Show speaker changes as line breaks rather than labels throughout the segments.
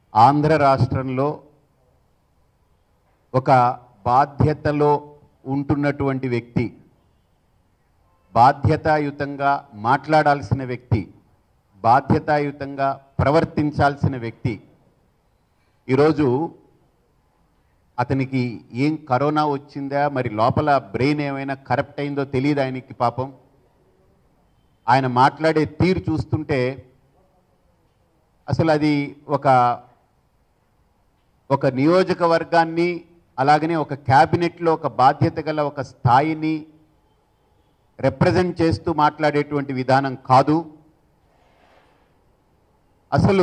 ఆంధ్ర రాష్ట్రంలో ఒక బాధ్యతలో ఉంటున్నటువంటి వ్యక్తి బాధ్యతాయుతంగా మాట్లాడాల్సిన వ్యక్తి బాధ్యతాయుతంగా ప్రవర్తించాల్సిన వ్యక్తి ఈరోజు అతనికి ఏం కరోనా వచ్చిందా మరి లోపల బ్రెయిన్ ఏమైనా కరప్ట్ అయిందో తెలియదు ఆయనకి పాపం ఆయన మాట్లాడే తీరు చూస్తుంటే అసలు అది ఒక ఒక నియోజకవర్గాన్ని అలాగనే ఒక క్యాబినెట్లో ఒక బాధ్యత గల ఒక స్థాయిని రిప్రజెంట్ చేస్తూ మాట్లాడేటువంటి విధానం కాదు అసలు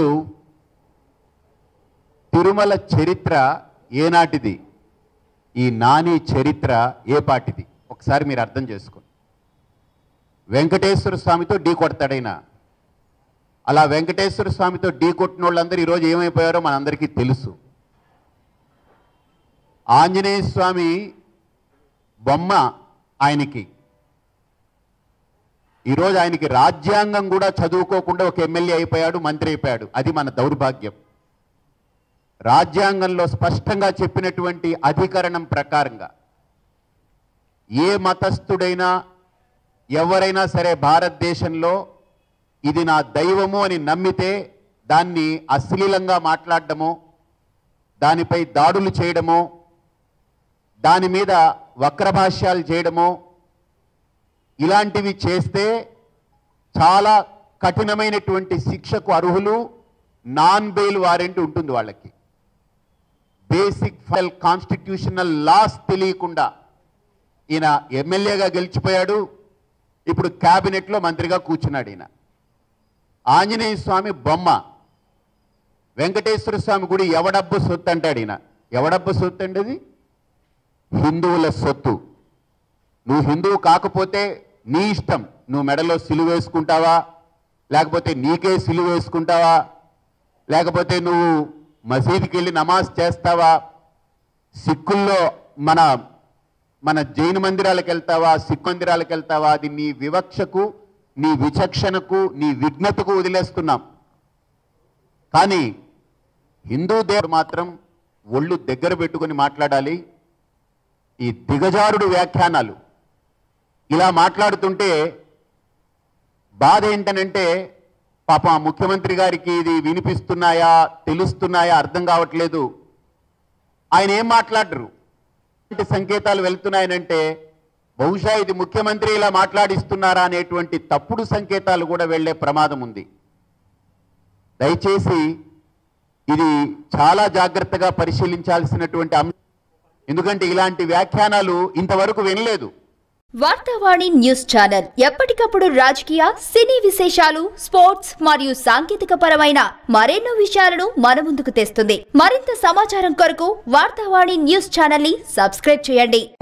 తిరుమల చరిత్ర ఏనాటిది ఈ నాని చరిత్ర ఏ పాటిది ఒకసారి మీరు అర్థం చేసుకోండి వెంకటేశ్వర స్వామితో ఢీ కొడతాడైనా అలా వెంకటేశ్వర స్వామితో ఢీ కొట్టిన వాళ్ళందరూ ఈరోజు ఏమైపోయారో మనందరికీ తెలుసు ఆంజనేయ స్వామి బొమ్మ ఆయనకి ఈరోజు ఆయనకి రాజ్యాంగం కూడా చదువుకోకుండా ఒక ఎమ్మెల్యే అయిపోయాడు మంత్రి అయిపోయాడు అది మన దౌర్భాగ్యం రాజ్యాంగంలో స్పష్టంగా చెప్పినటువంటి అధికరణం ప్రకారంగా ఏ మతస్థుడైనా ఎవరైనా సరే భారతదేశంలో ఇది నా దైవము అని నమ్మితే దాన్ని అశ్లీలంగా మాట్లాడడమో దానిపై దాడులు చేయడమో దాని మీద వక్రభాష్యాలు చేయడమో ఇలాంటివి చేస్తే చాలా కఠినమైనటువంటి శిక్షకు అర్హులు నాన్ బెయిల్ వారెంట్ ఉంటుంది వాళ్ళకి బేసిక్ ఫైల్ కాన్స్టిట్యూషనల్ లాస్ తెలియకుండా ఈయన ఎమ్మెల్యేగా గెలిచిపోయాడు ఇప్పుడు క్యాబినెట్లో మంత్రిగా కూర్చున్నాడు ఈయన ఆంజనేయ స్వామి బొమ్మ వెంకటేశ్వర స్వామి గుడి ఎవడబ్బు సొత్తు అంటాడు ఈయన ఎవడబ్బు సొత్తు అండి అది హిందువుల సొత్తు నువ్వు హిందువు కాకపోతే నీ ఇష్టం నువ్వు మెడలో సిలువ వేసుకుంటావా లేకపోతే నీకే సిలువ వేసుకుంటావా లేకపోతే నువ్వు మసీదుకి వెళ్ళి నమాజ్ చేస్తావా సిక్కుల్లో మన మన జైన మందిరాలకు వెళ్తావా సిక్ మందిరాలకు వెళ్తావా అది నీ వివక్షకు నీ విచక్షణకు నీ విఘ్నతకు వదిలేస్తున్నాం కానీ హిందూ దేవుడు మాత్రం ఒళ్ళు దగ్గర పెట్టుకొని మాట్లాడాలి ఈ దిగజారుడు వ్యాఖ్యానాలు ఇలా మాట్లాడుతుంటే బాధ ఏంటనంటే పాపం ఆ ముఖ్యమంత్రి గారికి ఇది వినిపిస్తున్నాయా తెలుస్తున్నాయా అర్థం కావట్లేదు ఆయన ఏం మాట్లాడరు ఎలాంటి సంకేతాలు వెళ్తున్నాయనంటే బహుశా ఇది ముఖ్యమంత్రి ఇలా మాట్లాడిస్తున్నారా అనేటువంటి తప్పుడు సంకేతాలు కూడా వెళ్ళే ప్రమాదం ఉంది దయచేసి ఇది చాలా జాగ్రత్తగా పరిశీలించాల్సినటువంటి అంశం ఎందుకంటే ఇలాంటి వ్యాఖ్యానాలు ఇంతవరకు వినలేదు
వార్తావాణి న్యూస్ ఛానల్ ఎప్పటికప్పుడు రాజకీయ సినీ విశేషాలు స్పోర్ట్స్ మరియు సాంకేతిక పరమైన మరెన్నో విషయాలను మన ముందుకు తెస్తుంది మరింత సమాచారం కొరకు వార్తావాణి న్యూస్ ఛానల్ ని సబ్స్క్రైబ్ చేయండి